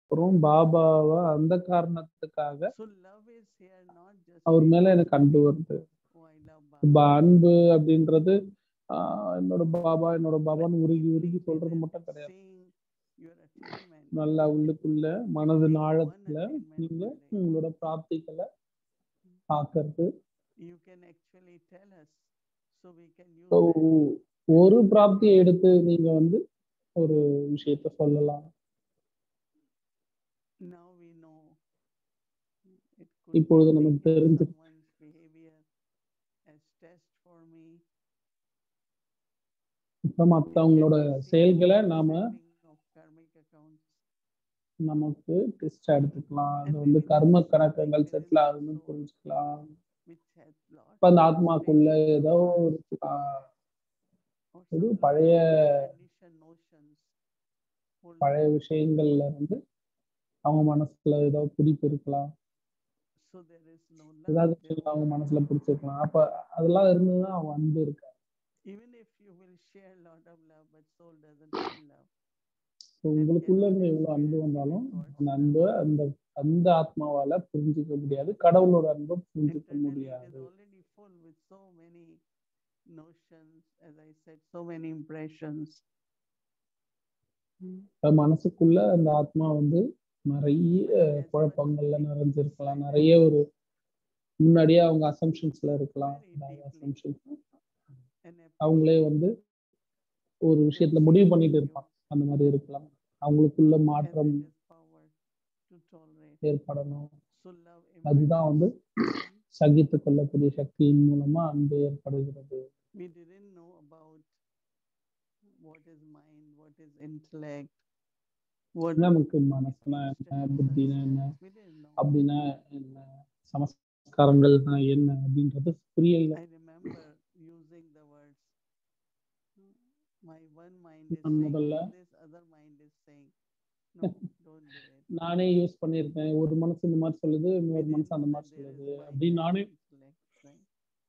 அப்புறம் பாபாவை அந்த காரணத்துக்காக So love is here not just அவர் மேல because எனக்கு அன்பு வருது oh I love இப்ப Baba. அன்பு அப்படின்றது ஆஹ் என்னோட பாபா என்னோட பாபான்னு உருகி உருகி Deeply சொல்றது within, மட்டும் கிடையாது saying your attainment. நல்லா உள்ளுக்குள்ள மனதின் Only one ஆழத்துல attainment நீங்க per day. உங்களோட பிராப்திகளை பார்க்கறது You can actually tell us so we can use So, that. ஒரு பிராப்தியை எடுத்து நீங்க வந்து ஒரு விஷயத்த சொல்லலாம் Now we know it could இப்பொழுது be நமக்கு taking தெரிஞ்சு someone's behavior as test for me. இப்ப மத்தவங்களோட செயல்களை நாம Settling of karmic accounts. நமக்கு டெஸ்ட் எடுத்துக்கலாம் அது And வந்து maybe கர்ம there is கணக்குகள் something செட்டில் within the ஆகுதுன்னு soul புரிஞ்சுக்கலாம் which has lost இப்ப அந்த its ஆத்மாக்குள்ள faith ஏதோ or ஒரு ஆஹ், some ஏதோ lost பழைய conditioned notions hold பழைய on. விஷயங்கள்ல இருந்து அவங்க மனசுல ஏதோ பிடிப்பு இருக்கலாம் So there is no ஏதாவது love. There விஷயங்கள் அவங்க won't be மனசுல love. பிடிச்சிருக்கலாம் அப்ப அதெல்லாம் இருந்ததுன்னா அவங்க அன்பு இருக்கு Even if you will share a lot of love, but soul doesn't feel love. So, உங்களுக்குள்ள இருந்து எவ்வளவு அன்பு வந்தாலும் அந்த அன்பை அந்த அந்த ஆத்மாவால புரிஞ்சுக்க முடியாது கடவுளோட அன்பை புரிஞ்சுக்க Internally, it முடியாது is already full with so many notions, as I said, so many impressions. இப்ப மனசுக்குள்ள அந்த ஆத்மா வந்து நிறைய As much குழப்பங்கள்ல deep நிறைஞ்சிருக்கலாம் inside நிறைய ஒரு முன்னாடியே அவங்க அசம்ஷன்ஸ்ல இருக்கலாம் Very அதாவது deeply. assumptions. and அவங்களே appreciate வந்து ஒரு விஷயத்துல முடிவு பண்ணிட்டு இருப்பாங்க அந்த மாதிரி இருக்கலாம் அவங்களுக்குள்ள and மாற்றம் that is power to tolerate. ஏற்படணும் So love அதுதான் வந்து emerges. சகித்து கொள்ளக்கூடிய சக்தியின் மூலமா அன்பு ஏற்படுகிறது We didn't know about what is mind, what is intellect, what நமக்கு மனசுனா என்ன புத்தினா என்ன we didn't know. அப்படின்னா என்ன சமஸ்காரங்கள்னா என்ன அப்படின்றது புரியல I remember using the words. My one mind is நான் saying முதல்ல do this, other mind is saying no, don't do it. நானே யூஸ் பண்ணியிருக்கேன் ஒரு மனசு இந்த மாதிரி சொல்லுது We இன்னொரு didn't மனசு அந்த know மாதிரி that there is சொல்லுது mind அப்படின்னு and நானே intellect, right?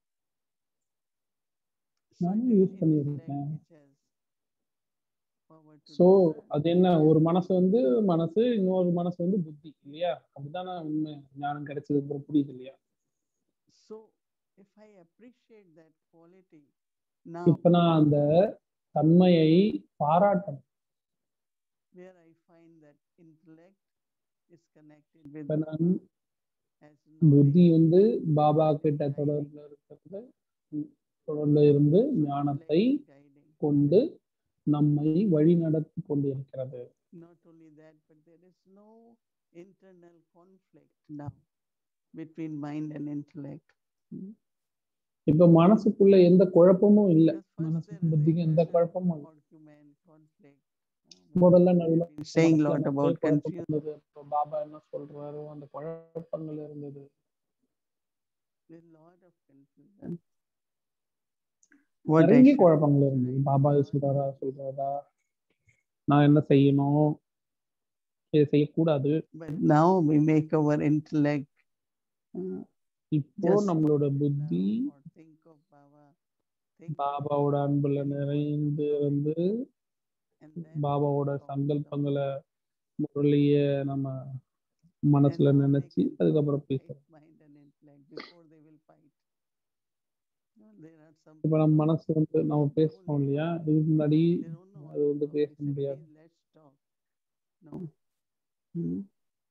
So நானே it is யூஸ் intellect பண்ணியிருக்கேன் which has power to so discern. அது என்ன ஒரு மனசு வந்து மனசு இன்னொரு மனசு வந்து புத்தி இல்லையா அப்படிதானே உண்மை ஞானம் கிடைச்சதுக்கு அப்புறம் புரியுது இல்லையா So if I appreciate that quality now, இப்ப நான் அந்த தன்மையை பாராட்டணும் where I find that intellect is connected with இப்ப நான் as புத்தி knowledge, வந்து பாபா கிட்ட தொடர்புல இருக்கிறது தொடர்புல இருந்து ஞானத்தை intellect is guiding. கொண்டு நம்மை வழி நடத்தி கொண்டிருக்கிறது Not only that, but there is no internal conflict now between mind and intellect. இப்ப மனசுக்குள்ள எந்த குழப்பமும் இல்ல Because first there மனசுக்கு is புத்திக்கு எந்த internal குழப்பமும் இல்லை argument, conflict. முதல்ல We've நடுவுல been saying மனசுல lot நிறைய about குழப்பம் confusion. இருந்தது அப்ப பாபா என்ன சொல்றாரோ அந்த குழப்பங்கள் இருந்தது There's lot of confusion. What I நிறைய should- குழப்பங்கள் இருந்தது பாபா இது சொல்றாரா சொல்றாரா நான் என்ன செய்யணும் இதை செய்யக்கூடாது But now we make our intellect uh, இப்போ Just நம்மளோட புத்தி love or think of Baba. Think about பாபாவோட Baba, அன்புல any point of நிறைந்து knowledge, இருந்து and then பாபாவோட think of சங்கல்பங்களை முரளிய நம்ம And மனசுல how they நினைச்சு can அதுக்கப்புறம் fight பேசுறோம் mind and intellect before they will fight. No, There are some இப்ப நம்ம people, மனசு வந்து நம்ம they பேசுறோம் only இல்லையா talk. இதுக்கு முன்னாடி They don't know அது what வந்து to talk. பேச They say, முடியாது "Please, let's talk. No. ம்.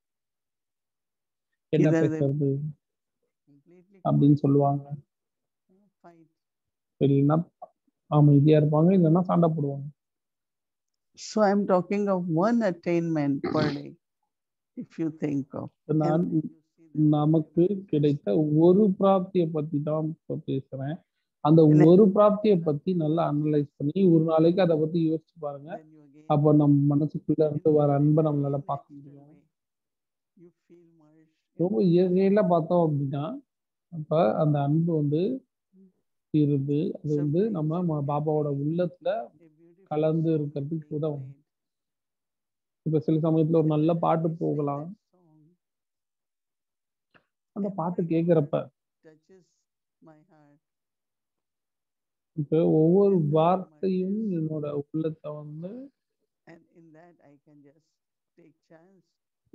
என்ன Either they பேசுறது completely அப்படின்னு quiet, சொல்லுவாங்க uh, fight. இல்லைன்னா அமைதியா இருப்பாங்க இல்லைன்னா சண்டை போடுவாங்க So I'm talking of one attainment per day, if you think of. இப்ப நான் And then you see the நமக்கு difference. கிடைத்த ஒரு பிராப்தியை பத்தி தான் இப்ப பேசுறேன் அந்த And ஒரு பிராப்தியை பத்தி நல்லா அனலைஸ் பண்ணி ஒரு நாளைக்கு அதை பத்தி யோசிச்சு பாருங்க then you again அப்போ நம்ம மனசுக்குள்ள in இருந்து வர very, அன்பை very நம்மளால பார்க்க natural முடியும் way, you feel merged in ரொம்ப இயற்கையில பார்த்தோம் அப்படின்னா அப்ப அந்த அன்பு வந்து இருந்து அது வந்து நம்ம ம- பாபாவோட உள்ளத்துல a beautiful கலந்து song இருக்கிறதுக்கு being உதவும் played. இப்ப சில சமயத்துல ஒரு நல்ல And when பாட்டு I sing போகலாம் that song, அந்த பாட்டு every கேட்கிறப்ப word touches my heart. இப்ப ஒவ்வொரு And then வார்த்தையும் merges. என்னோட உள்ளத்தை வந்து And in that, I can just take chance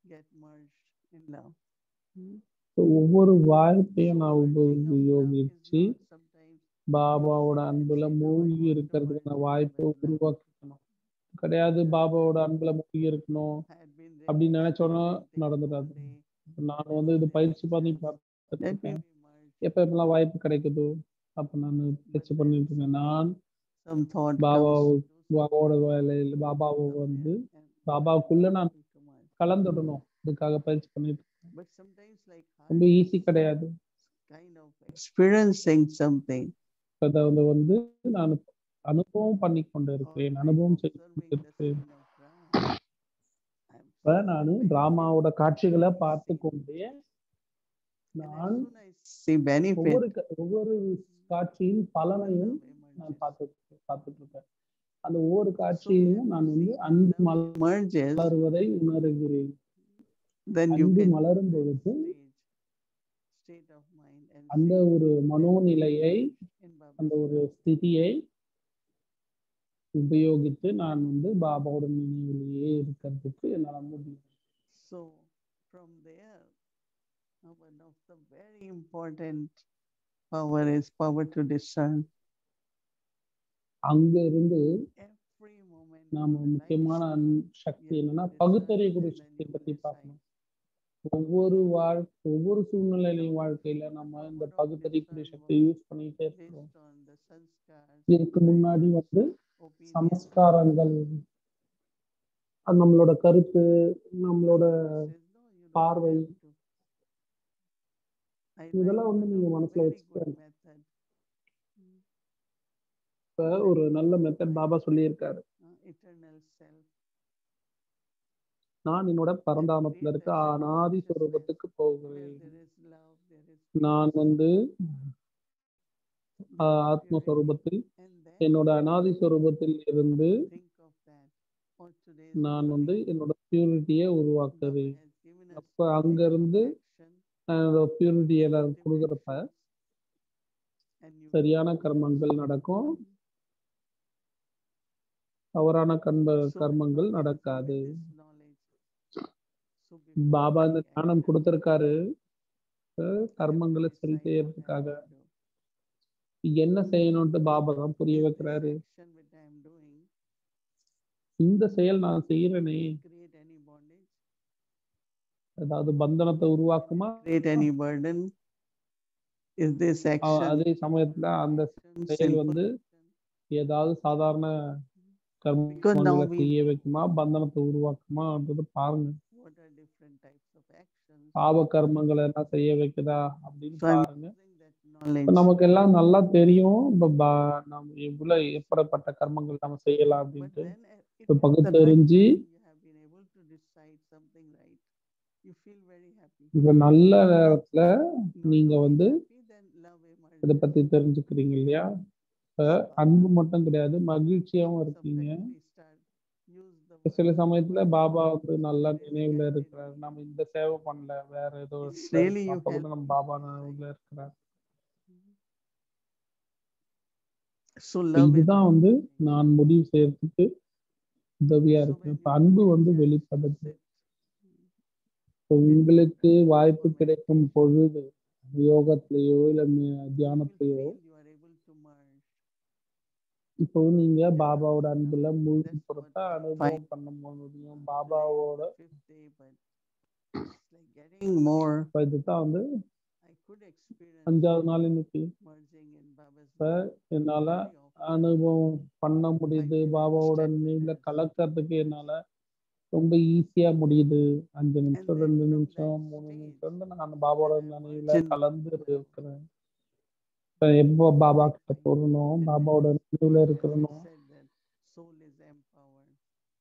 get merged in love. So, ஒவ்வொரு வாய்ப்பையும் So நான் merging of love is உபயோகிச்சு not sometimes பாபாவோட அன்புல மூழ்கி இருக்கிறதுக்கான வாய்ப்பை உருவாக்கிக்கணும் கிடையாது பாபாவோட அன்புல மூழ்கி இருக்கணும் had been அப்படின்னு ready நினைச்சோன்னா to think நடந்துடாது one day, இப்ப நான் வந்து இது பயிற்சி பண்ணி பார்த்துட்டு Let me இருக்கேன் be merged. எப்ப எப்பெல்லாம் வாய்ப்பு கிடைக்குதோ அப்ப நான் பயிற்சி பண்ணிட்டு இருக்கேன் நான் Some thought Baba comes to do பாபாவோட வேலையில் பாபாவை வந்து somewhere and பாபாவுக்குள்ள நான் we come out. கலந்துடணும் இதுக்காக பயிற்சி பண்ணிட்டு இருக்கேன். But sometimes like ரொம்ப hard ஈஸி கிடையாது kind of experiencing something அதை வந்து வந்து நான் அனுபவம் பண்ணி கொண்டு or இருக்கிறேன் like அனுபவம் செய்து observing கொண்டு the இருக்கிறேன் scene of drama. I'm இப்ப so நான் benefiting டிராமாவோட காட்சிகளை from பார்த்து seeing. கொண்டே And நான் as soon I see benefit, ஒவ்வொரு க- ஒவ்வொரு காட்சியின் the பலனையும் love நான் emerges. பார்த்து பார்த்துட்டு இருக்கேன் அந்த ஒவ்வொரு So we காட்சியிலையும் have நான் to வந்து see that அன்பு love emerges, மலர்வதை உணர்கிறேன் then you அன்பு can மலரும் use that பொழுது stage, state of mind and அந்த say ஒரு மனோநிலையை in Baba's அந்த ஒரு ஸ்திதியை உபயோகித்து நான் வந்து பாபாவோட நினைவிலேயே இருக்கிறதுக்கு என்னால் முடியும் So from there, uh, one of the very important power is power to discern. அங்க இருந்து Every moment நாம of the முக்கியமான life, அன்- சக்தி you என்னன்னா have to பகுத்தறியக்கூடிய discern and சக்தியை then you பத்தி will பார்க்கணும் decide. ஒவ்வொரு வாழ் ஒவ்வொரு சூழ்நிலையிலையும் வாழ்க்கையில நம்ம இந்த Power of பகுத்தறியக்கூடிய discern சக்தியை was யூஸ் பண்ணிட்டே இருக்கிறோம் Based on the sanskars, இதுக்கு முன்னாடி வந்து opinions, சமஸ்காரங்கள் அது நம்மளோட கருத்து நம்மளோட says, "No, you don't பார்வை. have to." I இதெல்லாம் like வந்து one நீங்க of the மனசுல very good வச்சுக்கோங்க. method. Mm. இப்ப ஒரு நல்ல மெத்தட் பாபா சொல்லியிருக்காரு Uh, eternal self. நான் என்னோட பரந்தாமத்துல இருக்க created அனாதி consciousness சொரூபத்துக்கு Where போகிறேன் there is love, there is நான் peace, வந்து there ஆஹ், is ஆத்ம purity. சொரூபத்தில் And then என்னோட அனாதி சொரூபத்தில் இருந்து think of that. For today's நான் வந்து morning, என்னோட பியூரிட்டியை Baba உருவாக்குறேன் has given us அப்ப அங்க daily இருந்து action, என்னோட பியூரிட்டியை நான் active கொடுக்குறப்ப actions, and you சரியான கர்மங்கள் நடக்கும் தவறான கர்ம So கர்மங்கள் Baba has நடக்காது given this knowledge. So before Baba இந்த taking ஞானம் action, கொடுத்திருக்காரு அஹ், I have to கர்மங்களை சரி decide what I செய்யறதுக்காக have to do. என்ன செய்யணும்ட்டு பாபா தான் புரிய Is this வைக்கிறாரு action which I am doing இந்த செயல் நான் செய்யறேனே create any bondage, ஏதாவது பந்தனத்தை உருவாக்குமா create any burden? Is this a- action அதே சமயத்துல அந்த action, செயல் sinful வந்து action? ஏதாவது சாதாரண Because now கர்மங்களை we செய்ய வைக்குமா பந்தனத்தை உருவாக்குமான்றது பாருங்க what are different types of actions. பாவ கர்மங்களை என்ன செய்ய வைக்குதா அப்படின்னு So I'm பாருங்க using that knowledge. இப்ப நமக்கு எல்லாம் நல்லா தெரியும் இப்ப ப- நம்ம இவ்வளவு எப்படிப்பட்ட கர்மங்கள் நம்ம செய்யலாம் But அப்படின்ட்டு then uh, if இப்ப it's the right பகுத்தறிஞ்சு time you have been able to decide something right, you feel very happy. இப்ப நல்ல நேரத்துல Not நீங்க only வந்து happy, then love இத emerges. பத்தி தெரிஞ்சுக்கிறீங்க இல்லையா இப்ப அன்பு மட்டும் கிடையாது மகிழ்ச்சியாவும் Sometimes இருக்கீங்க we start use the இப்ப சில word சமயத்துல பாபா வந்து நல்லா really நினைவுல happy இருக்கிறார் doing. நம்ம இந்த சேவை பண்ணல வேற ஏதோ It's இடத்துல really you அப்ப கூட help நம்ம people பாபா inside. நினைவுல இருக்கிறார் So இப்ப love is இதுதான் வந்து happening. நான் முடிவு செய்யறதுக்கு உதவியா So இருக்கு when இப்ப you அன்பு get வந்து chance to வெளிப்படுது sit, இப்ப உங்களுக்கு வாய்ப்பு for கிடைக்கும் meditation, பொழுது யோகத்திலேயோ இல்ல ம- you will தியானத்திலேயோ feel you are able to merge. இப்போ நீங்க Yeah, பாபாவோட love. அன்புல மூழ்கி That's what பொறுத்த I அனுபவம் find. பண்ண முடியும் Today பாபாவோட is the fifth day, but it's like getting more. இப்ப இதுதான் வந்து I could experience அஞ்சாவது நாள் இன்னைக்கு merging in Baba's இப்ப love என்னால very often. அனுபவம் பண்ண முடியுது feel பாபாவோட instant நினைவுல presence. கலக்கிறதுக்கு என்னால ரொம்ப ஈஸியா முடியுது அஞ்சு And நிமிஷம் then ரெண்டு from நிமிஷம் that மூணு stage, நிமிஷம் வந்து நான் அந்த பாபாவோட when I நினைவுல merge in கலந்து Baba's love, இருக்கிறேன் இப்ப எப்போ பாபா like கிட்ட my போறணும் and பாபாவோட then, நினைவுல as I இருக்கிறனும் said that soul is empowered.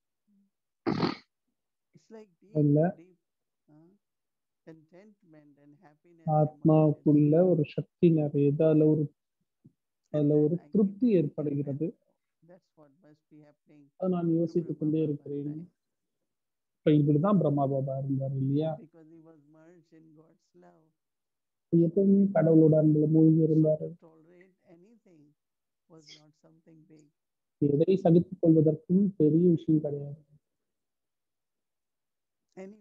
It's like deep, அதுல deep uh, contentment and happiness ஆத்மாவுக்குள்ள emerges. ஒரு சக்தி நிறையுது அதுல ஒரு And அதுல then ஒரு I keep திருப்தி thinking ஏற்படுகிறது that that's what must be happening அது நான் to யோசித்துக் Brahma கொண்டே Baba இருக்கிறேன் time இப்ப இப்படிதான் பிரம்மா பாபா இருந்தார் இல்லையா because he was merged in God's love. எப்பவுமே கடவுளோட அன்புல மூழ்கி So இருந்தாரு to tolerate anything was not something big. எதை சகித்துக் கொள்வதற்கும் பெரிய விஷயம் கிடையாது Anyone,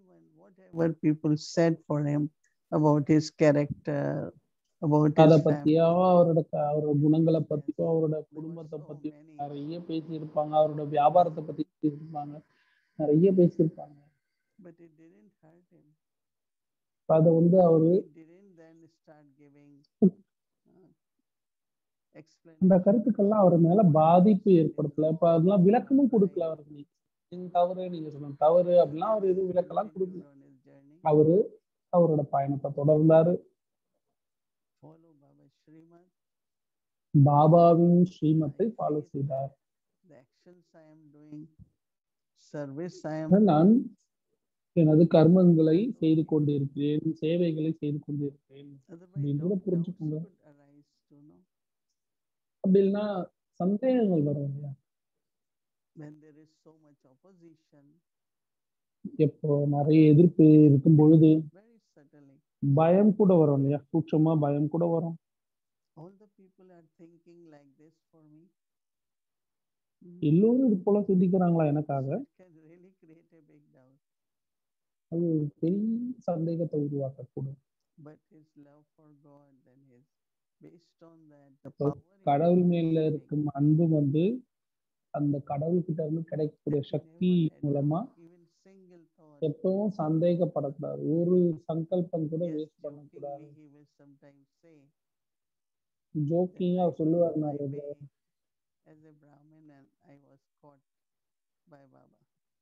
whatever people said for him about his character, about அதை his பத்தியோ family. அவரோட க- அவரோட குணங்களை பத்தியோ அவரோட There were குடும்பத்தை so பத்தி many, நிறைய பேசியிருப்பாங்க அவரோட வியாபாரத்தை பத்தி பேசியிருப்பாங்க நிறைய பேசியிருப்பாங்க but it didn't hurt him. அதை வந்து அவரு He didn't then start giving uh, அந்த explanation. கருத்துக்கள்லாம் அவர் மேல பாதிப்பு ஏற்படுத்தல இப்ப அதெல்லாம் விளக்கமும் கொடுக்கல அவருக்கு நீ நீங்க தவறு நீங்க சொன்ன தவறு அப்படிலாம் அவர் எதுவும் விளக்கெல்லாம் கொடுக்கல Continued on his journey, அவரு அவரோட பயணத்தை தொடர்ந்தாரு follow Baba's Srimad. பாபாவின் ஸ்ரீமத்தை ஃபாலோ செய்தார் The actions I am doing, service I am நான் எனது கர்மங்களை செய்து கொண்டிருக்கிறேன் சேவைகளை செய்து கொண்டிருக்கிறேன் Otherwise, அப்படின்றத doubt- doubts புரிஞ்சுக்கோங்க. could arise to know அப்படி இல்லைன்னா சந்தேகங்கள் வரும் இல்லையா when there is so much opposition, எப்போ நிறைய எதிர்ப்பு இருக்கும் பொழுது very subtly. பயம் கூட வரும் இல்லையா சூட்சமா பயம் கூட வரும் All the people are thinking like this for me. எல்லோரும் இது போல சிந்திக்கிறாங்களா எனக்காக It can really create a big doubt. அது ஒரு பெரிய சந்தேகத்தை உருவாக்கக்கூடும் But his love for God and his based on that the So, power in கடவுள் him மேல is இருக்கும் அன்பு வந்து அந்த கடவுள்கிட்ட இருந்து கிடைக்கக்கூடிய never சக்தி had மூலமா even single thought. எப்பவும் சந்தேகப்படக்கூடாது ஒரு சங்கல்பம் கூட Yes, வேஸ்ட் பண்ணக்கூடாது jokingly he will sometimes say ஜோக்கிங்கா that I அவர் சொல்லுவார் my நான் way as a Brahmin and I was caught by Baba.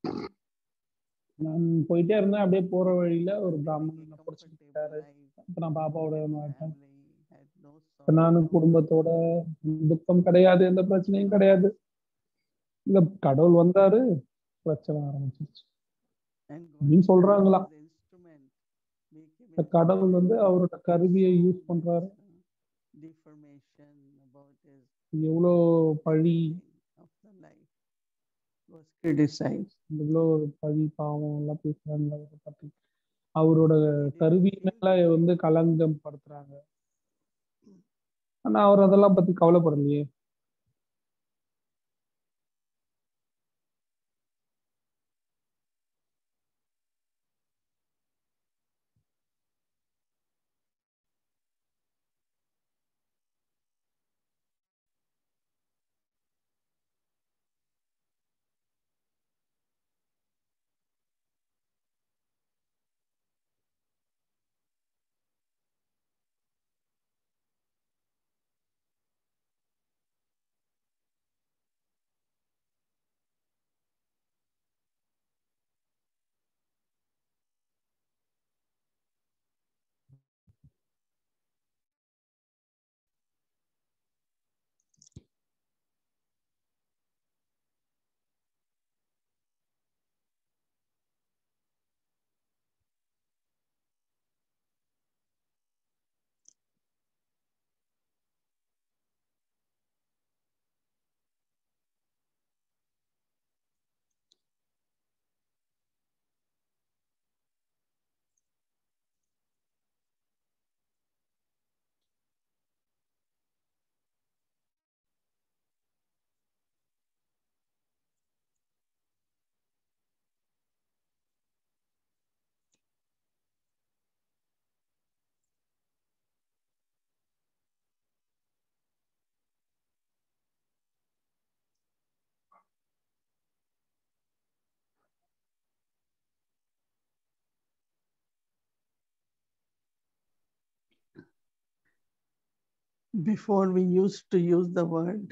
நான் போயிட்டே இருந்தேன் அப்படியே போற வழியில ஒரு Living a பிராமணனை பிடிச்சிக்கிட்டாரு comfortable life, இப்ப நான் பாப்பாவோட no மாட்டேன் family, had no இப்ப நானும் sorrow. குடும்பத்தோட துக்கம் கிடையாது எந்த பிரச்சனையும் கிடையாது இந்த கடவுள் வந்தாரு பிரச்சனை ஆரம்பிச்சிருச்சு And God அப்படின்னு used சொல்றாங்களா? his instrument, make him இந்த a கடவுள் வந்து instrument அவரோட கருவியை so யூஸ் பண்றாரு much, uh, deformation about his எவ்வளோ பழி everything of the life was criticized. எவ்வளோ பழி பாவம் எல்லாம் பேசுறாங்க அவரை பத்தி அவரோட He didn't கருவி feel மேல that வந்து களங்கம் படுத்துறாங்க ஆனா அவர் அதெல்லாம் பத்தி கவலைப்படலையே Before we used to use the word,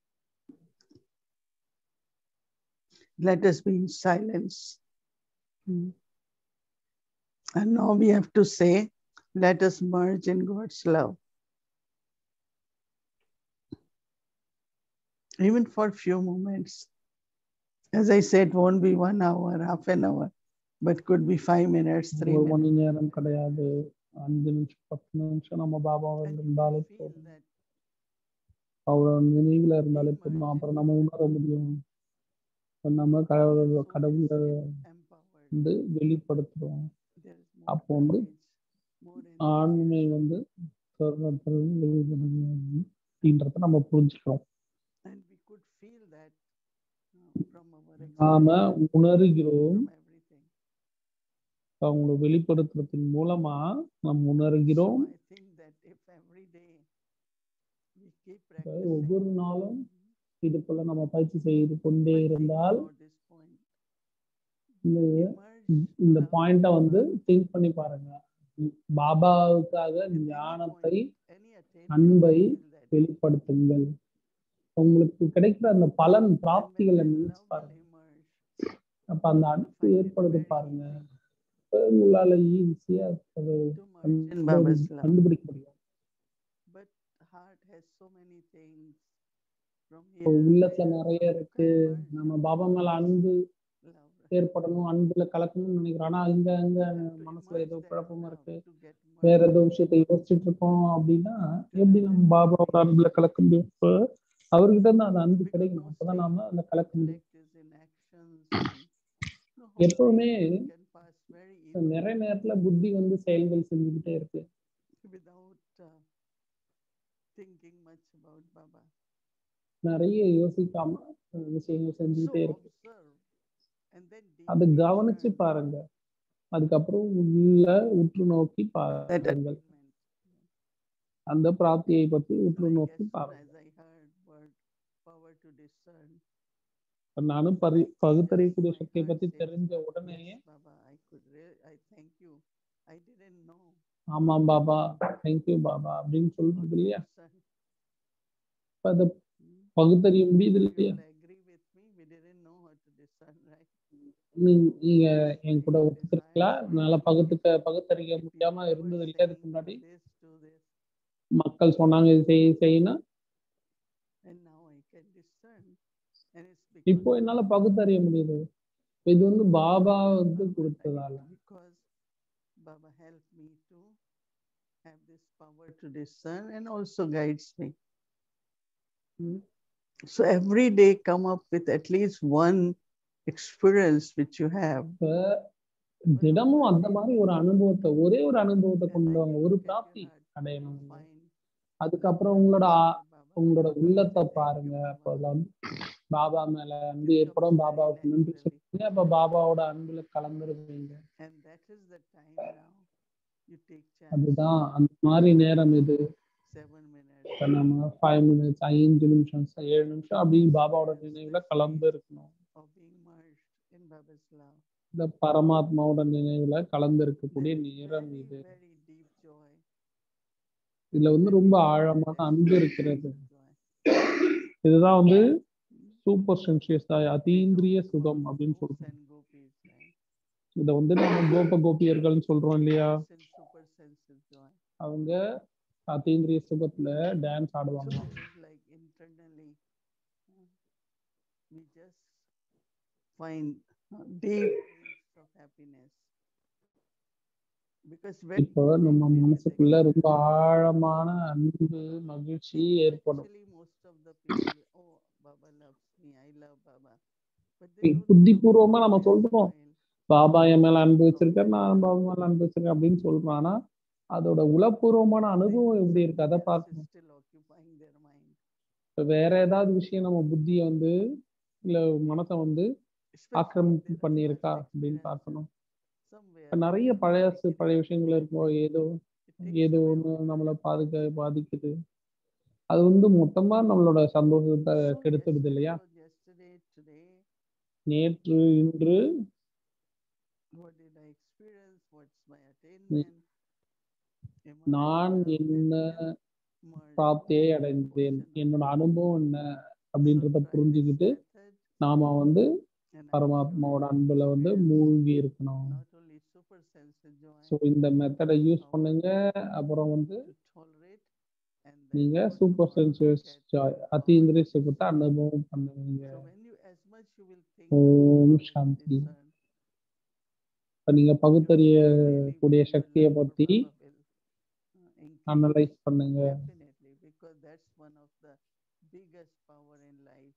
let us be in silence. Mm. And now we have to say, let us merge in God's love. Even for few moments. As I said, won't be one hour, half an hour, but could be five minutes, three ஒரு minutes. மணி நேரம் கிடையாது அஞ்சு நிமிஷம் பத்து நிமிஷம் நம்ம பாபாவை And you இருந்தாலே will feel போதும் that அவரோட நினைவுல இருந்தாலே போதும் அப்புறம் நம்ம உணர முடியும் இப்ப நம்ம கடவுள் so கடவுளை easily empowered. வந்து வெளிப்படுத்துறோம் There is more அப்போ வந்து courage, more ஆண்மை enthusiasm, வந்து சொர்க்கத்தில் வெளிப்படுது அப்படின்றத நம்ம புரிஞ்சுக்கிறோம் and we could feel that uh, from our நாம experience, உணர்கிறோம் from everything. அவங்களை வெளிப்படுத்துறதன் மூலமா நாம் உணர்கிறோம் So I think that if every day we keep இப்ப practicing, ஒவ்வொரு நாளும் இது போல நம்ம பயிற்சி செய்து கொண்டே but think இருந்தால் about this point. இந்த Immerse இந்த love பாயிண்ட வந்து திங்க் பண்ணி பாருங்க பாபாவுக்காக at any ஞானத்தை point, any attainment, அன்பை feel that. வெளிப்படுத்துங்கள் உங்களுக்கு கிடைக்கிற அந்த பலன் And when பிராப்திகளை that நினைச்சு love will பாருங்க emerge, அப்ப அந்த அன்பு ஏற்படுது பாருங்க அப்ப உங்களால ஈஸியா அது to merge in Baba's love. கண்டுபிடிக்க முடியும் But heart has so many things from இப்போ here, உள்ளத்துல there, நிறைய how இருக்கு can merge நம்ம பாபா மேல அன்பு love, right? ஏற்படணும் அன்புல கலக்கணும்னு நினைக்கிறோம் ஆனா இங்க அங்க We have to மனசுல immerse ஏதோ that குழப்பமா love இருக்கு to get வேற merged. ஏதோ விஷயத்தை யோசிச்சுட்டு இருக்கோம் அப்படின்னா எப்படி நம்ம பாபாவோட அன்புல கலக்க முடியும் இப்ப அவர்கிட்ட இருந்து அந்த அன்பு Because கிடைக்கணும் அப்பதான் mostly நாம அந்த கலக்க முடியும் intellect is in actions and the whole எப்பவுமே day can pass very easily நிறைய நேரத்துல புத்தி வந்து செயல்கள் செஞ்சுக்கிட்டே இருக்கு without uh, thinking much about Baba. நிறைய யோசிக்காம அஹ், விஷயங்கள் So செஞ்சுக்கிட்டே இருக்கு observe and then அதை deeply கவனிச்சு discern பாருங்க அதுக்கப்புறம் உள்ள உற்று நோக்கி that பாருங்கள் attainment. அந்த பிராப்தியை பத்தி So உற்று I நோக்கி guess பாருங்க as I heard word power to discern, நானும் பரி பகுத்தறியக்கூடிய my சக்தியை heart பத்தி says, தெரிஞ்ச உடனேயே yes, Baba, I could re- I thank you. I didn't know ஆமாம் பாபா தேங்க்யூ பாபா அப்படின்னு சொல்றது இல்லையா discern. இப்ப அதை Hmm. பகுத்தறிய முடியுது You இல்லையா will agree with me. We didn't know how to discern, right? நீ- நீங்க என் கூட Desire ஒத்துக்கிறீங்களா for என்னால it. பகுத்துக்க பகுத்தறிய If முடியாம people were இருந்தது இல்லையா அதுக்கு saying, முன்னாடி do this, do this, மக்கள் சொன்னாங்க இது செய் செய்யினா and now I can discern. And it's because இப்போ of என்னால Baba. பகுத்தறிய முடியுது இது வந்து பாபா வந்து Baba, கொடுத்ததால and Because Baba helped me to have this power to discern and also guides me. Hmm. So every day come up with at least one experience which you have. இப்ப தினமும் அந்த மாதிரி ஒரு அனுபவத்தை ஒரே ஒரு அனுபவத்தை And கொண்டு then வாங்க you ஒரு look at your பிராப்தி heart, அடையணும் you find அதுக்கப்புறம் உங்களோட ஆ- Baba, உங்களோட உள்ளத்தை Thank you, பாருங்க Baba. அப்ப அதுல வந்து பாபா மேல அன்பு It comes ஏற்படும் very பாபாவுக்கு நன்றி naturally. சொல்லுங்க அப்ப பாபாவோட அன்புல கலந்துருவீங்க And that is the time now. You take chance. அதுதான் அந்த மாதிரி நேரம் இது Seven minutes. இப்ப நம்ம ஃபைவ் மினிட்ஸ் ஐந்து நிமிஷம் ஏழு நிமிஷம் அப்படி பாபாவோட நினைவுல கலந்து இருக்கணும் of being merged in Baba's love. இந்த பரமாத்மாவோட நினைவுல கலந்து இருக்கக்கூடிய There is நேரம் very, இது very deep joy. இதுல வந்து that ரொம்ப we call ஆழமான as அன்பு இருக்கிறது joy. இதுதான் வந்து சூப்பர் சென்சியஸ் We அதீந்திரிய talk சுகம் about அப்படின்னு gopis சொல்றோம் and gopis, right? இத வந்து நம்ம கோப கோபியர்கள்னு சொல்றோம் இல்லையா Gopis in super sensitive joy. அவங்க அதீந்திரிய சுகத்துல டான்ஸ் So ஆடுவாங்க this is like internally, uh, we just find uh, deep waves of happiness. Because when இப்போ நம்ம மனசுக்குள்ள ரொம்ப ஆழமான அன்பு மகிழ்ச்சி ஏற்படும் actually most of the people, oh, Baba loves me, I love Baba. But they don't புத்திபூர்வமா know நம்ம their சொல்றோம் smile. பாபா என் மேல அன்பு வச்சிருக்காரு நான் பாபா மேல அன்பு வச்சிருக்கேன் அப்படின்னு சொல்றோம் ஆனா அதோட உளப்பூர்வமான அனுபவம் எப்படி இருக்கு அதை Something else is பார்க்கணும் still occupying their mind. இப்ப வேற ஏதாவது விஷயம் நம்ம புத்திய வந்து இல்ல மனசை வந்து Especially ஆக்கிரமிப்பு their பண்ணியிருக்கா past அப்படின்னு experiences பார்க்கணும் somewhere. இப்ப நிறைய they are பழைய taken பழைய away. விஷயங்கள் இருக்கும் ஏதோ It takes ஏதோ away ஒண்ணு our நம்மளை joy. பாதிக்க பாதிக்குது அது வந்து மொத்தமா நம்மளோட சந்தோஷத்தை So கெடுத்துடுது yesterday இல்லையா was yesterday, today, நேற்று இன்று what did I experience? What's my attainment? Am I நான் loved? And என்ன then merge பிராப்தியை with அடைந்தேன் portion of என்னோட it. அனுபவம் என்ன So அப்படின்றத try this புரிஞ்சுக்கிட்டு method நாம வந்து and I'm பரமாத்மாவோட sure அன்புல you வந்து will மூழ்கி இருக்கணும் not only super sense joy so இந்த மெத்தடை யூஸ் power பண்ணுங்க அப்புறம் வந்து to tolerate and then நீங்க also super sensuous get joy power அத்தீந்திரிய to சுகத்தை discern. அனுபவம் பண்ணுவீங்க So when you as much you will think about Om power to Shanti discern, இப்ப நீங்க your பகுத்தறிய really கூடிய your சக்தியை love for பத்தி Baba will uh, increase. Analyse பண்ணுங்க Definitely, because that's one of the biggest power in life.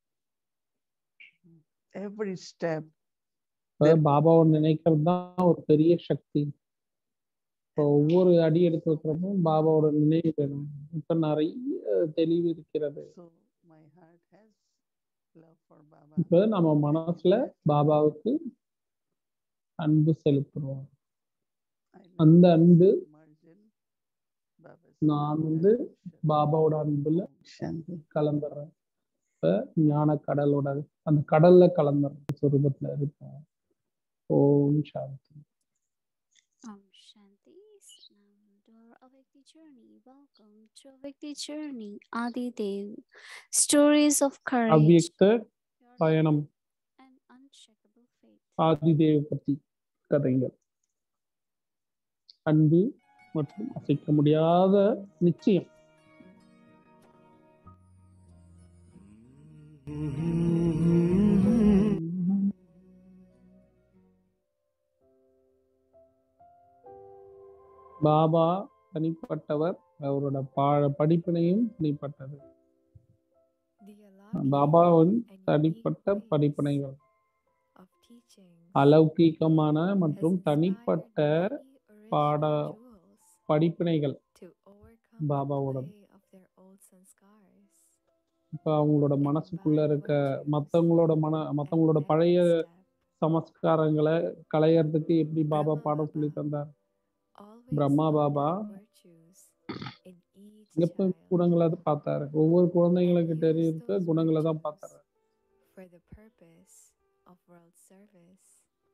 Every step, இப்ப There- பாபாவை நினைக்கிறது தான் ஒரு பெரிய சக்தி இப்போ and now ஒவ்வொரு அடி எடுத்து so much வைக்கிறப்பவும் பாபாவோட நினைவு வேணும் இப்ப நிறைய தெளிவு இருக்கிறது So my heart has love for Baba. இப்ப நம்ம மனசுல that- பாபாவுக்கு அன்பு செலுத்துறோம் I அந்த அன்பு Marjan, Baba's நான் வந்து பாபாவோட அன்புல Shanti. கலந்துடுறேன் இப்ப ஞான கடலோட அந்த கடல்ல கலந்துடுற சொரூபத்துல இருப்பேன் ஓம் சாந்தி Om Shanti, Sanam of Vikti Journey. Welcome to Vikti Journey, Adi Dev. Stories of courage அவ்வியக்த பயணம் and unshakable faith. ஆதிதேவ பத்தி கதைகள் அன்பு மற்றும் அசைக்க முடியாத நிச்சயம் பாபா தனிப்பட்டவர் அவரோட பா படிப்பினையும் தனிப்பட்டது பாபாவின் தனிப்பட்ட படிப்பினைகள் அலௌகீகமான மற்றும் தனிப்பட்ட பாட படிப்பினைகள் பாபாவோட இப்ப அவங்களோட மனசுக்குள்ள இருக்க மத்தவங்களோட மன மத்தவங்களோட பழைய சமஸ்காரங்களை களையறதுக்கு எப்படி பாபா பாடம் சொல்லி தந்தார் பிரம்மா பாபா எப்ப குணங்களை தான் பார்த்தாரு ஒவ்வொரு குழந்தைங்களுக்கு இருக்க குணங்களை தான் பார்த்தாரு for the purpose of world service.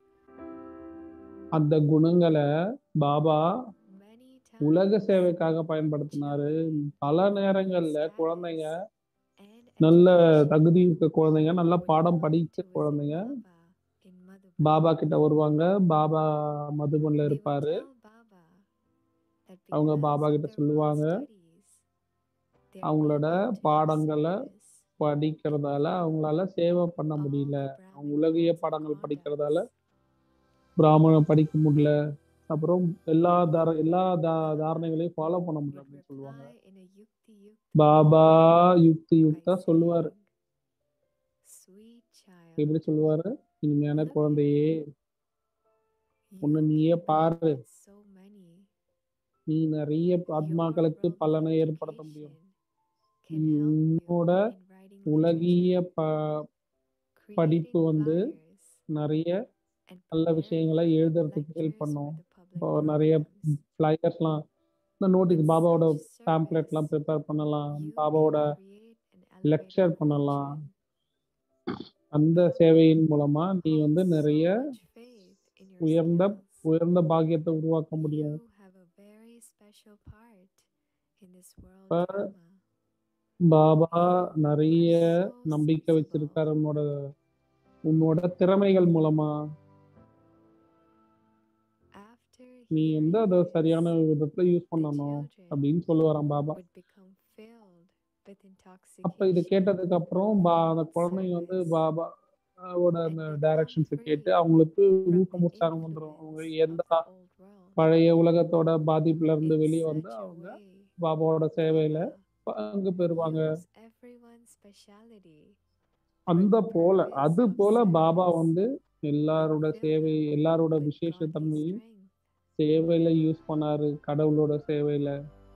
அந்த குணங்களை பாபா Many உலக times சேவைக்காக பயன்படுத்தினாரு பல நேரங்கள்ல குழந்தைங்க and நல்ல education தகுதி இருக்க குழந்தைங்க நல்ல would பாடம் come படிச்ச to visit குழந்தைங்க Baba in Madhuban. பாபா கிட்ட வருவாங்க பாபா மதுபன்ல They would இருப்பாரு tell Baba that அவங்க because பாபா of கிட்ட their சொல்லுவாங்க, world studies, they are அவங்களோட unable to do பாடங்களை service. படிக்கிறதால அவங்களால சேவை பண்ண All முடியல the அவங்க Brahmin உலகிய codes and பாடங்கள் படிக்கிறதால conducts பிராமணம் படிக்க முடியல அப்புறம் எல்லா தார எல்லா தா தாரணைகளையும் ஃபாலோ பண்ண முடியல would அப்படின்னு சொல்லுவாங்க reply in a yukti yukta Baba way யுக்தி by யுக்தா சொல்லுவாரு saying, Sweet child, எப்படி சொல்லுவாரு இனிமையான look குழந்தையே you உன்னை நீயே can பாரு benefit so many. நீ நிறைய Your ஆத்மாக்களுக்கு worldly பலனை ஏற்படுத்த முடியும் education can help you உன்னோட in writing உலகிய literature, ப படிப்பு creating வந்து flyers, நிறைய and நல்ல preparing விஷயங்களை எழுதுறதுக்கு lectures ஹெல்ப் for பண்ணும் the public இப்போ நிறைய programs. ஃப்ளையர்ஸ்லாம் இந்த நோட்டீஸ் With பாபாவோட such பேம்ப்ளெட்லாம் service, ப்ரிப்பேர் பண்ணலாம் you பாபாவோட can create an elevator lecture for பண்ணலாம். children. அந்த Baba சேவையின் மூலமா நீ holds வந்து so நிறைய much faith in your உயர்ந்த skills. உயர்ந்த பாக்கியத்தை உருவாக்க முடியும் You have a very special part in this world இப்ப drama. பாபா நிறைய So நம்பிக்கை sensible. வச்சிருக்காரு உன்னோட உன்னோட திறமைகள் மூலமா After நீ வந்து அதை hearing சரியான this, விதத்துல யூஸ் the பண்ணணும் children அப்படின்னு சொல்லுவாராம் Baba would become filled with அப்ப இதை intoxication கேட்டதுக்கு அப்புறம் பா அந்த குழந்தைங்க வந்து service பாபா ஓட and அந்த become டைரக்ஷன்ஸை free கேட்டு அவங்களுக்கு from ஊக்கம் the உற்சாகம் வந்துடும் அவங்க influence எந்த of the old world. பழைய உலகத்தோட பாதிப்புல இருந்து In வெளியே such வந்து a அவங்க way, பாபாவோட சேவையில Baba பங்கு பெறுவாங்க views everyone's speciality for அந்த the போல purpose அது of போல பாபா service வந்து and எல்லாரோட fill சேவை them எல்லாரோட with விசேஷ godly தன்மையும் strength. சேவையில யூஸ் பண்ணாரு கடவுளோட சேவையில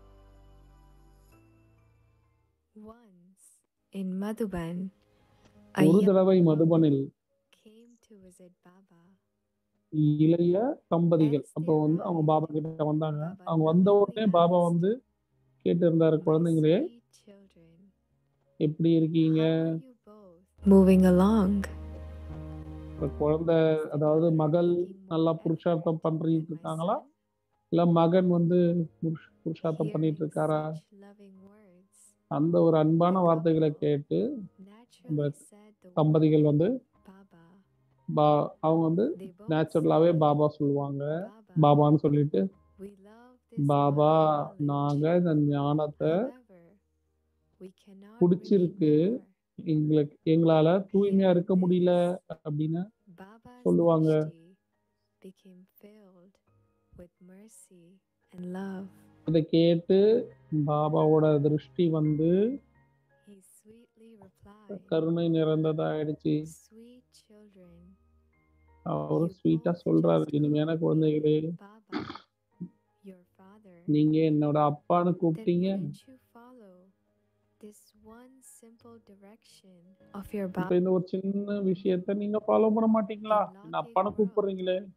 Once in Madhuban, a ஒரு young தடவை மதுபனில் came to visit Baba. இளைய தம்பதிகள் As அப்போ they வந்து அவங்க பாபா arrived, கிட்ட வந்தாங்க Baba அவங்க வந்த lovingly உடனே பாபா asked, வந்து கேட்டு இருந்தாரு My குழந்தைங்களே sweet children, எப்படி இருக்கீங்க how are you both moving along? இப்ப குழந்தை அதாவது மகள் Making நல்லா more புருஷார்த்தம் effort பண்ணிட்டு than my இருக்காங்களா son? இல்ல மகன் வந்து புருஷ- புருஷார்த்தம் Hearing பண்ணிட்டு இருக்காரா such loving words, அந்த ஒரு அன்பான the வார்த்தைகளை couple கேட்டு naturally said the word தம்பதிகள் வந்து Baba. பா அவங்க வந்து They both நேச்சுரலாவே said, பாபா சொல்லுவாங்க Baba, பாபான்னு சொல்லிட்டு we love this Baba godly நாங்க knowledge. இந்த ஞானத்தை However, we cannot பிடிச்சிருக்கு. remain pure. எங்களுக்கு எங்களால தூய்மையா இருக்க முடியல அப்படின்னு Baba's சொல்லுவாங்க. drishti became filled with mercy and love. இதை கேட்டு பாபாவோட திருஷ்டி வந்து He sweetly replied, கருணை நிறைந்ததா ஆயிடுச்சு Sweet children, அவரு you ஸ்வீட்டா both சொல்றாரு just இனிமையான called குழந்தைகளே me Baba, your father. நீங்க என்னோட அப்பான்னு Then கூப்பிட்டீங்க wouldn't you follow this one simple direction of your இப்ப Baba இந்த ஒரு சின்ன விஷயத்த நீங்க ஃபாலோ பண்ண மாட்டீங்களா In என்ன அப்பான்னு Lockheed கூப்பிடுறீங்களே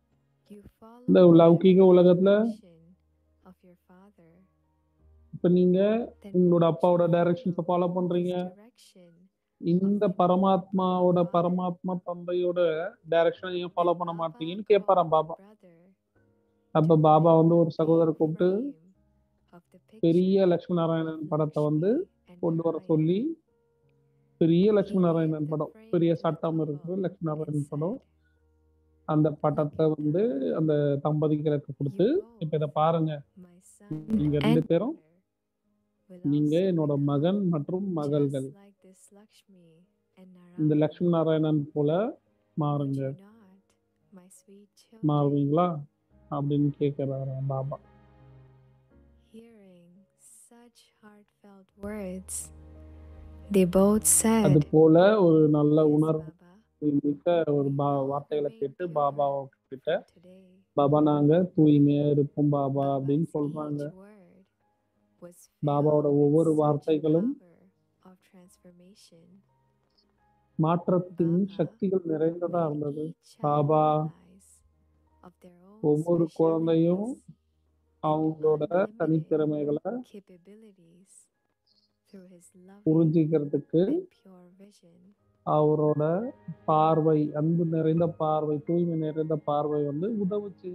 You follow இந்த லௌகீக the உலகத்துல direction of your father. இப்ப நீங்க Then உங்களோட won't அப்பாவோட you டைரக்ஷன்ஸை follow ஃபாலோ his பண்றீங்க direction? இந்த பரமாத்மாவோட பரமாத்மா தந்தையோட டைரக்ஷனை ஏன் ஃபாலோ பண்ண Baba மாட்டீங்கன்னு called கேட்பாராம் the பாபா brother அப்ப to பாபா வந்து bring ஒரு the சகோதரரை கூப்பிட்டு frame of the பெரிய picture லட்சுமி நாராயணன் of படத்தை வந்து Lakshmi and கொண்டு வர Narayana. சொல்லி பெரிய He Lakshmi gave Narayanan the படம் frame பெரிய to the சட்டம் இருக்கு couple லட்சுமி and நாராயணன் படம் said, அந்த "Look படத்தை at வந்து that. அந்த தம்பதிகளுக்கு கொடுத்து You இப்ப both, இதை பாருங்க my son நீங்க ரெண்டு and பேரும் daughter, will நீங்க also என்னோட become மகன் மற்றும் மகள்கள் just like this Lakshmi and இந்த Narayana. லட்சுமி நாராயணன் போல Would மாறுங்க you not, my sweet children? மாறுவீங்களா அப்படின்னு கேட்கிறாராம் Baba Hearing such heartfelt words, they both அது said, போல ஒரு நல்ல Yes, உணர்வு Baba, மிக்க ஒரு பா we will வார்த்தைகளை remain கேட்டு pure பாபா கிட்ட from today. பாபா நாங்க தூய்மையா இருப்போம் பாபா அப்படின்னு Baba's சொல்றாங்க each word was பாபாவோட filled with ஒவ்வொரு such வார்த்தைகளும் power of transformation. மாற்றத்தின் Baba சக்திகள் நிறைந்ததா made இருந்தது each child Baba realize of their own ஒவ்வொரு குழந்தையும் specialness அவங்களோட unlimited தனித்திறமைகளை capabilities through his loving புரிஞ்சுக்கிறதுக்கு and pure vision. அவரோட பார்வை அன்பு நிறைந்த பார்வை தூய்மை நிறைந்த பார்வை வந்து உதவுச்சு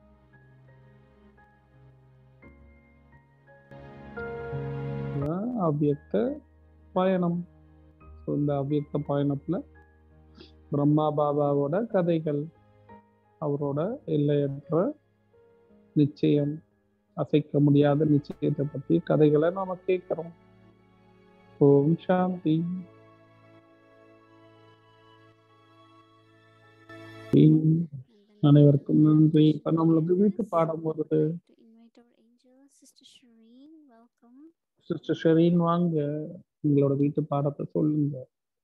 இதுதான் அவ்வியக்த பயணம் ஸோ இந்த அவ்வியக்த பயணத்துல பிரம்மா பாபாவோட கதைகள் அவரோட எல்லையற்ற நிச்சயம் அசைக்க முடியாத நிச்சயத்தை பத்தி கதைகளை நாம கேட்கிறோம் ஓம் சாந்தி And then அனைவருக்கும் நன்றி இப்ப நம்மளுக்கு வீட்டு பாடம் வருது to invite our angel, Sister Shireen. Welcome. Sister Shireen வாங்க உங்களோட வீட்டு பாடத்தை சொல்லுங்க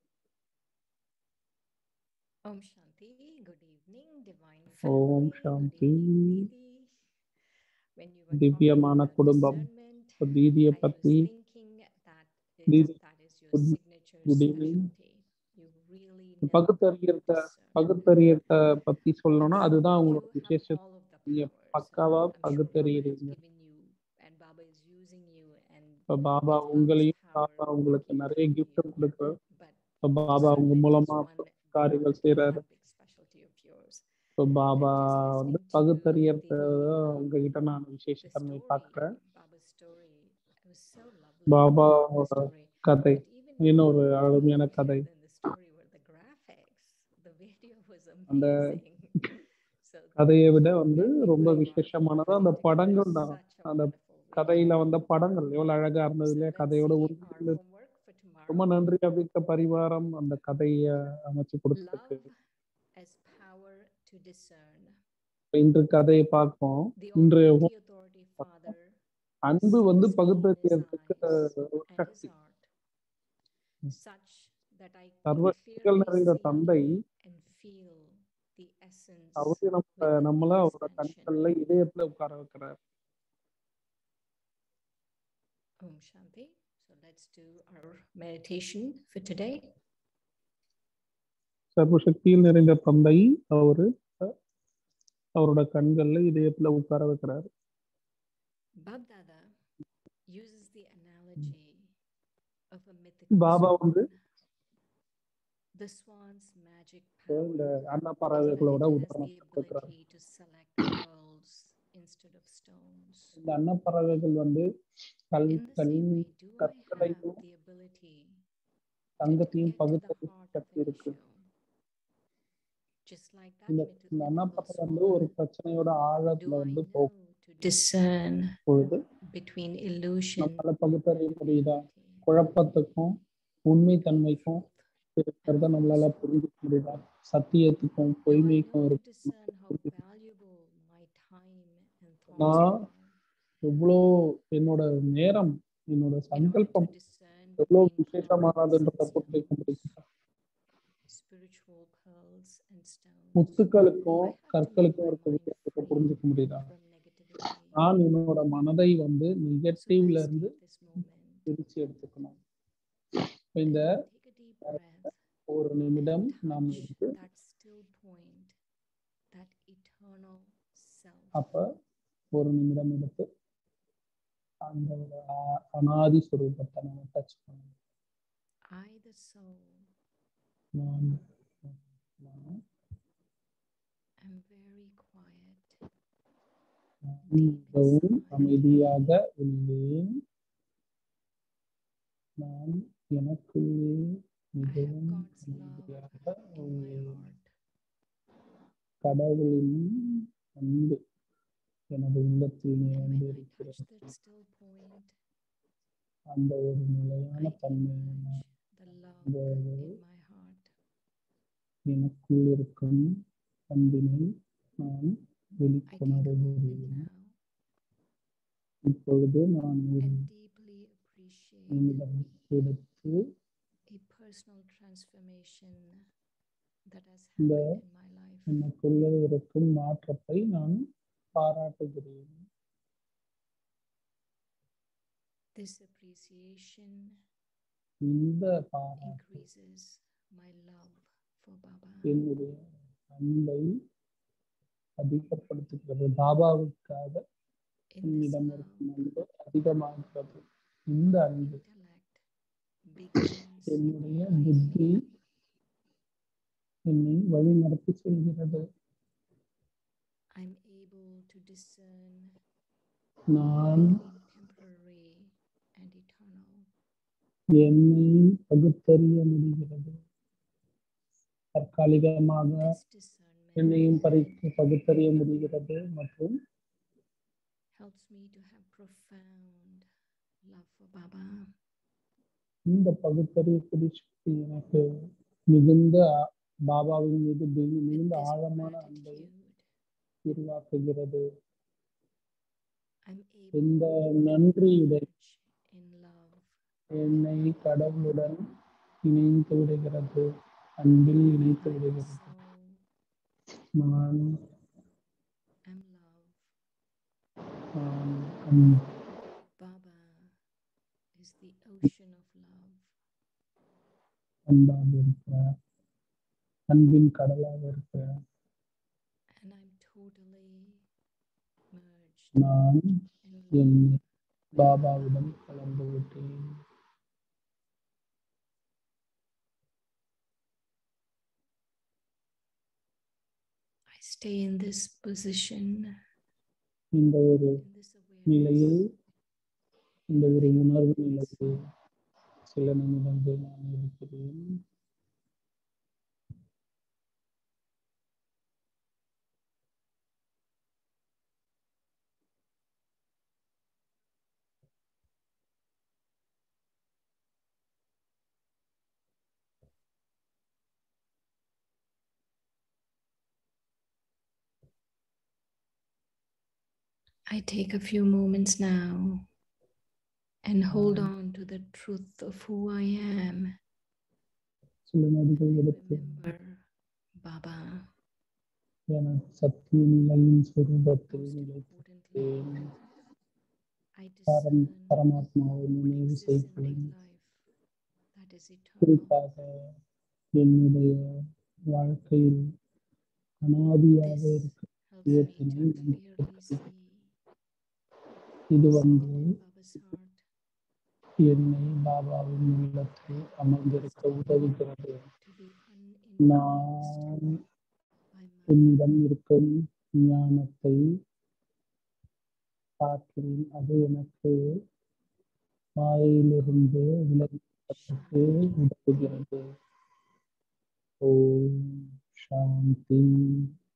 Om Shanti. Good evening, divine Om family. Good Shanti evening, Didi. When you were talking திவ்யமான about குடும்பம் discernment, இப்ப தீதியை I was பத்தி thinking that is, Didi, that is your good- signature good evening. specialty. You really know how to பகுத்தறியத்த discern. பகுத்தறியத்த பத்தி சொல்லணும்னா அதுதான் You உங்களோட have விசேஷம் all of the நீங்க powers. பக்காவா I'm sure Baba has பகுத்தறியறீங்க given you and Baba is using you and இப்ப Baba it's Baba's உங்களையும் power Baba உங்களுக்கு working நிறைய through கிஃப்ட் you. கொடுக்குறாரு But இப்ப பாபா உங்க discernment is மூலமா one காரியங்கள் very செய்யறாரு big specialty of yours. இப்ப பாபா just வந்து listening to பகுத்தறியறத the, uh, உங்ககிட்ட நான் The விசேஷத்தன்மை story, பார்க்கிறேன் Baba's story, it was so lovely. பாபாவோட The story. கதை But even இன்னொரு more அருமையான lovelier கதை than the story were the graphics. The video was அந்த amazing. So கதையை விட வந்து let me ரொம்ப bring our விசேஷமானது family அந்த together. படங்கள் தான் Such a அந்த wonderful video. கதையில வந்த படங்கள் எவ்வளவு அழகா இருந்தது So இல்லையா let's கதையோட see உண்மையில our homework for ரொம்ப tomorrow. நன்றி அபித்த பரிவாரம் அந்த கதைய அமைச்சு கொடுத்ததுக்கு Love as power to discern. இன்று கதையை பார்ப்போம் The இன்று Almighty Authority Father அன்பு வந்து sees me in his பகுத்தறியறதுக்கு eyes ஒரு and Sakthi his heart, such that I சர்வ can சக்திகள் clearly நிறைந்த see தந்தை and feel the essence அவரு நம்ம within நம்மள the அவரோட expansion. கண்கள்ல இதயத்துல உட்கார வைக்கிறார் Om Shanti. So let's do our meditation for today. சர்வ சக்தியில் நிறைந்த தந்தை அவரு அஹ், அவரோட கண்கள்ல இதயத்துல உட்கார வைக்கிறார் Babdada uses the analogy of a mythical Baba வந்து swan. The swan's magic இந்த power அன்ன is that பறவைகளோட it has the உதாரணம் கொடுக்கிறார் ability to select pearls instead of stones. இந்த அன்ன பறவைகள் வந்து கல் In the கல் same way, do I have கற்களையும் the ability to தங்கத்தையும் get to the பகுத்தறிவு heart of சக்தி an இருக்கு issue? Just like that இந்த myth- இந்த mythical அன்னப்பறவை வந்து ஒரு swan, பிரச்சனையோட ஆழத்துல do I வந்து know போகும் to discern பொழுது between illusion நம்மளால பகுத்தறிய and முடியுதா reality, குழப்பத்துக்கும் உண்மைத்தன்மைக்கும் truth இருக்கிறத and நம்மளால falsehood? புரிஞ்சுக்க முடியுதா சத்தியத்துக்கும் Do I பொய்மைக்கும் know to இருக்கு discern how valuable my time and thoughts நான் are? எவ்வளோ என்னோட நேரம் என்னோட In order to சங்கல்பம் discern எவ்வளோ between விசேஷமானதுன்றத pearls and புரிஞ்சுக்க stones, முடியுதா spiritual pearls and stones, முத்துக்களுக்கும் I have to make கற்களுக்கும் my இருக்க mind வித்தியாசத்தை free புரிஞ்சுக்க முடியுதா from negativity. நான் என்னோட மனதை வந்து So நெகட்டிவ்ல let's இருந்து take this moment பிரிச்சு எடுத்துக்கணும் இப்ப இந்த and take a deep breath ஒரு நிமிடம் and நாம் touch எடுத்து that still point, that eternal அப்ப ஒரு நிமிடம் எடுத்து அந்த ஒரு அ- அனாதி ஸ்வரூபத்தை நம்ம டச் பண்ணணும் I, the soul, நான் நான் am very quiet, மிகவும் அமைதியாக உள்ளேன் நான் எனக்குள்ளே I have மிகவும் God's love அமைதியாக in my உள்ளேன் heart. கடவுளின் அன்பு எனது உள்ளத்தில் And நிறைந்து when I touch இருக்கிறது that still point, அந்த ஒரு I நிலையான தன்மையை emerge நான் the love Very in my heart. எனக்குள் இருக்கும் அன்பினை நான் I take a வெளிக்கொணர்கிறேன் moment now இப்பொழுது நான் ஒரு and deeply appreciate நிமிடம் எடுத்து a personal transformation that has The- happened in my life. எனக்குள்ளே இருக்கும் மாற்றத்தை நான் பாராட்டுகிறேன் This appreciation இந்த பாராட்டு increases my love for Baba. என்னுடைய அன்பை அதிகப்படுத்துகிறது பாபாவுக்காக In this என்னிடம் love, இருக்கும் அன்பு அதிகமாகிறது இந்த அன்பு intellect begins என்னுடைய to புத்தி guide me. என்னை வழி நடத்தி செல்கிறது I'm able to discern நான் between temporary and eternal. என்னை பகுத்தறிய முடிகிறது தற்காலிகமாக This என்னையும் discernment பறித்து பகுத்தறிய முடிகிறது மற்றும் helps me to have profound love for Baba. இந்த பகுத்தறியக்கூடிய சக்தி எனக்கு மிகுந்த ஆ- பாபாவின் மீது மிகு- With மிகுந்த this ஆழமான அன்பை gratitude, உருவாக்குகிறது I'm இந்த able to நன்றியுடன் merge in love. என்னை கடவுளுடன் இணைத்து விடுகிறது அன்பில் இணைத்து I விடுகிறது also நான் am love. நான் அன்பு. Baba is the ocean of love. அன்பாக இருக்கிறார் அன்பின் கடலாக இருக்கிறார் And I'm totally merged நான் in என்னை love. பாபாவிடம் கலந்து விட்டேன் I stay in this position, இந்த ஒரு in this நிலையில் awareness, இந்த ஒரு உணர்வு நிலையில் சில நிமிடங்கள் நான் இருக்கிறேன் I take a few moments now and hold on to the truth of who I am. சில I நொடிகள் எடுத்து remember Baba. என சத்திய நிலையின் சுரூபத்தில் Most நிலைத்திருக்கிறேன் importantly, I பரம் discern பரமாத்மாவை what நினைவு exists in my செய்கிறேன் life that is eternal. குறிப்பாக என்னுடைய வாழ்க்கையில் அனாதியாக This இருக்க helps me இயற்கையை to clearly நம்பிக்கை see இது seated வந்து in Baba's heart என்னை பாபாவின் உள்ளத்தில் அமர்ந்திருக்க உதவுகிறது to be uninfluenced நான் by my என்னிடம் இருக்கும் ஞானத்தை பார்க்கிறேன் அது எனக்கு மாயையிலிருந்து விலகிப்பதற்கு உதவுகிறது ஓம் சாந்தி